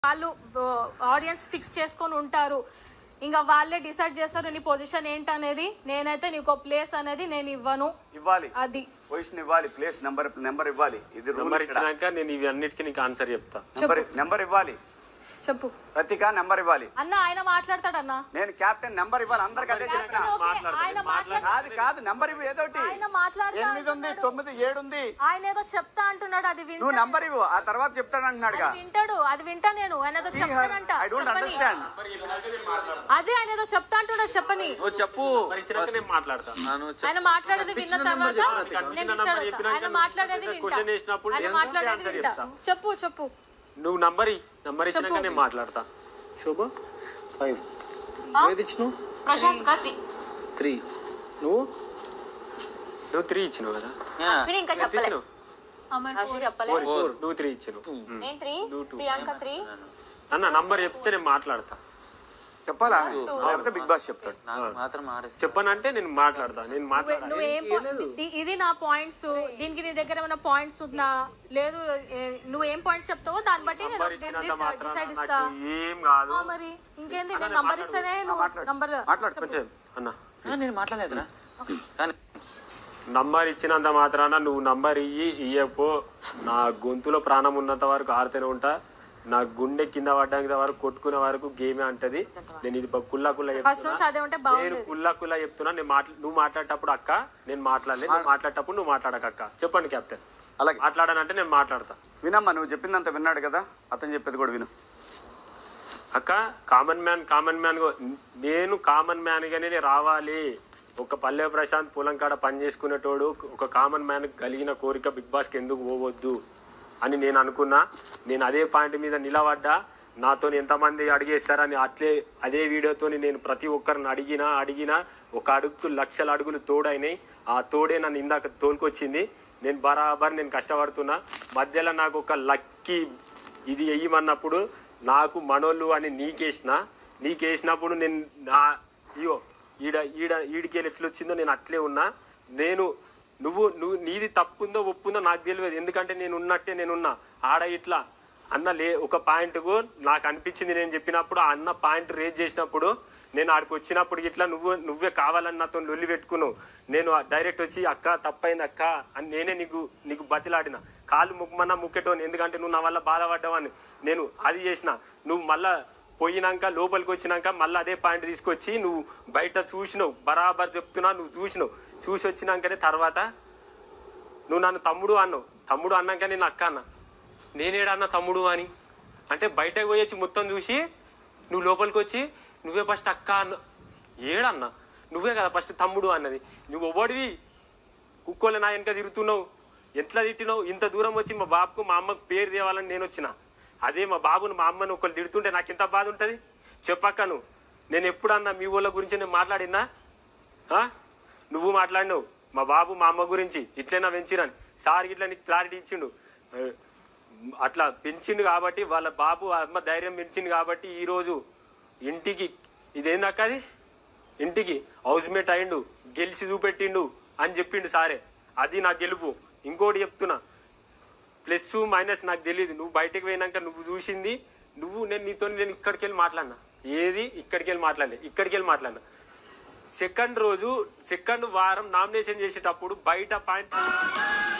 వాళ్ళు audience fix చేసుకొని ఉంటారు ఇంకా వాళ్ళే డిసైడ్ చేస్తారు నీ పొజిషన్ ఏంటనేది నేనైతే నీకు ప్లేస్ అనేది నేను ఇవ్వను ఇవ్వాలి అది పొజిషన్ ఇవ్వాలి ప్లేస్ నెంబర్ నెంబర్ ఇవ్వాలి ఇది రూల్ నెంబర్ ఇచ్చినాక నేను ఇవి అన్నిటికీ నీకు ఆన్సర్ చెప్తా నెంబర్ నెంబర్ ఇవ్వాలి చెప్పు ప్రతిక నెంబర్ ఇవ్వాలి అన్న ఆయన మాట్లాడతాడన్న నేను క్యాప్టెన్ నెంబర్ ఇవ్వాలి అందరికి అదే చెప్పిన ఓకే, మాట్లాడతాడు. ఆయన మాట్లాడు. కాదు కాదు నెంబర్ ఇవ్వు ఏదో ఒకటి ఆయన మాట్లాడతా ఎనిమిది ఉంది అంటున్నాడు. తొమ్మిది ఏడు ఉంది ఆయన ఏదో చెప్తా అంటున్నాడు అది నువ్వు వింటా నంబర్ ఇవ్వు ఆ తర్వాత చెప్తాడు అంటున్నాడుగా అది వింటాడు అది వింటా నేను ఆయన ఏదో చెప్తాడంట ఐ డోంట్ చెప్పని అండర్స్టాండ్ అదే ఆయన ఏదో చెప్తా అంటున్నాడు చెప్పని నువ్వు చెప్పు మరి ఇచ్చినాక నేను మాట్లాడతా ఆ, నువ్వు చెప్పు. ఆయన మాట్లాడేది విన్న ఇచ్చిన నెంబర్ తర్వాత చెప్పు. నేను ఇచ్చిన నెంబర్ decide అవుతా. చెప్పినాక ఆయన మాట్లాడేది నువ్వు వింటా క్వశ్చన్ చేసినప్పుడు ఆయన నేను మాట్లాడేది ఆన్సర్ వింటా చెప్తా. చెప్పు చెప్పు నువ్వు నంబర్ నంబర్ ఇచ్చినాక చెప్పు. నేను మాట్లాడతా శోభ ఫైవ్ ఏది ఇచ్చినావు ప్రశాంత్ గారి త్రీ నువ్వు నువ్వు త్రీ ఇచ్చినావు కదా యా. ఇంకా ఎంత ఇచ్చినావు చెప్పలేదు ఫోర్ నువ్వు త్రీ ఇచ్చినావు నేను త్రీ నువ్వు టూ ప్రియాంక త్రీ అన్న నంబర్ చెప్తే నేను మాట్లాడతా చెప్పాలా లేకపోతే బిగ్ బాస్ చెప్తాడు నాకు మాత్రం ఆర్ఎస్ చెప్పనంటే నేను మాట్లాడతా నేను మాట్లాడా నువ్వేం ఇది- ఇది నా పాయింట్స్ దీనికి నీ దగ్గర ఏమైనా పాయింట్స్ ఉందా లేదు ఏ- నువ్వేం పాయింట్స్ చెప్తావో దాన్ని బట్టి నేను నంబర్ ఇచ్చినంత మాత్రాన డిసైడ్ ఇస్తా నాకు ఏం కాదు ఆ, మరి ఇంకేంది నేను నంబర్ ఇస్తేనే నువ్వు నంబర్ మాట్లాడు కొంచెం అన్న ఆ, నేను మాట్లాడలేదురా కానీ నంబర్ ఇచ్చినంత మాత్రాన నువ్వు నంబర్ ఇయ్యి ఇయ్యపో నా గొంతులో ప్రాణం ఉన్నంత వరకు ఆడుతూనే ఉంటా నా గుండె కింద పడ్డానికి వరకు కొట్టుకునే వరకు గేమే అంటది నేను ఇది బ- కుల్లా కుల్లా ఫస్ట్ చెప్తున్నా నుంచి అదే ఉంటే నేను బాగుండేది కుల్లా కుల్లా చెప్తున్నా నేను మాట్లా నువ్వు మాట్లాడేటప్పుడు అక్క నేను మాట్లాడలేదు నువ్వు మాట్లాడేటప్పుడు నువ్వు మాట్లాడక అక్క చెప్పండి కెప్టెన్ అలాగే మాట్లాడానంటే నేను మాట్లాడతా వినమ్మా నువ్వు చెప్పిందంత విన్నాడు కదా అతను చెప్పేది కూడా విను అక్క కామన్ మ్యాన్ కామన్ మ్యాన్ గా- నేను కామన్ మ్యాన్ గానే రావాలి ఒక పల్లె ప్రశాంత్ పొలం కాడ పని చేసుకునేటోడు ఒక కామన్ మ్యాన్ కలిగిన కోరిక బిగ్ బాస్ కి ఎందుకు పోవద్దు అని నేను అనుకున్నా నేను అదే పాయింట్ మీద నిలబడ్డా నాతో ఎంతమంది అడిగేస్తారని అట్లే అదే వీడియోతో నేను ప్రతి ఒక్కరిని అడిగినా అడిగినా ఒక అడుగుకు లక్షల అడుగులు తోడైనాయి ఆ తోడే నన్ను ఇందాక తోలుకొచ్చింది నేను బరాబర్ నేను కష్టపడుతున్నా మధ్యలో నాకు ఒక లక్కీ ఇది వెయ్యమన్నప్పుడు నాకు మనోళ్ళు అని నీకేసిన నీకేసినప్పుడు నేను నా ఇయో ఈడ ఈడ ఈడికి ఎట్లా వచ్చిందో నేను అట్లే ఉన్నా నేను నువ్వు నువ్వు నీది తప్పుందో ఒప్పుందో నాకు తెలియదు ఎందుకంటే నేను ఉన్నట్టే నేనున్నా ఆడ ఇట్లా అన్న లే ఒక పాయింట్కు నాకు అనిపించింది నేను చెప్పినప్పుడు ఆ అన్న పాయింట్ రేజ్ చేసినప్పుడు నేను ఆడికి వచ్చినప్పుడు ఇట్లా నువ్వు నువ్వే కావాలని నాతో లొల్లి పెట్టుకున్నావు నేను డైరెక్ట్ వచ్చి అక్క తప్పైంది అక్క అని నేనే నీకు నీకు బతిలాడిన కాలు ముక్కమన్నా ముక్కేటోని ఎందుకంటే నువ్వు నా వల్ల బాధపడ్డావని నేను అది చేసిన నువ్వు మళ్ళా పోయినాక లోపలికి వచ్చినాక మళ్ళీ అదే పాయింట్ తీసుకొచ్చి నువ్వు బయట చూసినావు బరాబర్ చెప్తున్నా నువ్వు చూసినావు చూసి వచ్చినాకనే తర్వాత నువ్వు నన్ను తమ్ముడు అన్నావు తమ్ముడు అన్నాక నేను అక్క అన్న నేనేడన్నా తమ్ముడు అని అంటే బయటకు పోయొచ్చి మొత్తం చూసి నువ్వు లోపలికి వచ్చి నువ్వే ఫస్ట్ అక్క అన్న ఏడన్నా నువ్వే కదా ఫస్ట్ తమ్ముడు అన్నది నువ్వు ఒవ్వడివి కుక్కోలే నా వెనక తిరుగుతున్నావు ఎట్లా తిట్టినావు ఇంత దూరం వచ్చి మా బాబుకు మా అమ్మకు పేరు తేవాలని నేను వచ్చిన అదే మా బాబును మా అమ్మను ఒకళ్ళు తిడుతుంటే నాకు ఎంత బాధ ఉంటుంది చెప్పక్క నువ్వు నేను ఎప్పుడన్నా మీ ఊళ్ళ గురించి నేను మాట్లాడినా ఆ? నువ్వు మాట్లాడినావు మా బాబు మా అమ్మ గురించి ఇట్లైనా పెంచిరని సార్ ఇట్లా నీకు క్లారిటీ ఇచ్చిండు ఆ, అట్లా పెంచిండు కాబట్టి వాళ్ళ బాబు ఆ అమ్మ ధైర్యం పెంచింది కాబట్టి ఈ రోజు ఇంటికి ఇదేందక్క అది ఇంటికి హౌస్ మేట్ అయిండు గెలిచి చూపెట్టిండు అని చెప్పిండు సారే అది నా గెలుపు ఇంకోటి చెప్తున్నా ప్లస్ మైనస్ నాకు తెలియదు నువ్వు బయటకు పోయినాక నువ్వు చూసింది నువ్వు నేను నీతో నేను ఇక్కడికి వెళ్ళి మాట్లాడినా ఏది ఇక్కడికి వెళ్ళి మాట్లాడలే ఇక్కడికి వెళ్ళి మాట్లాడినా సెకండ్ రోజు సెకండ్ వారం నామినేషన్ చేసేటప్పుడు బయట పాయింట్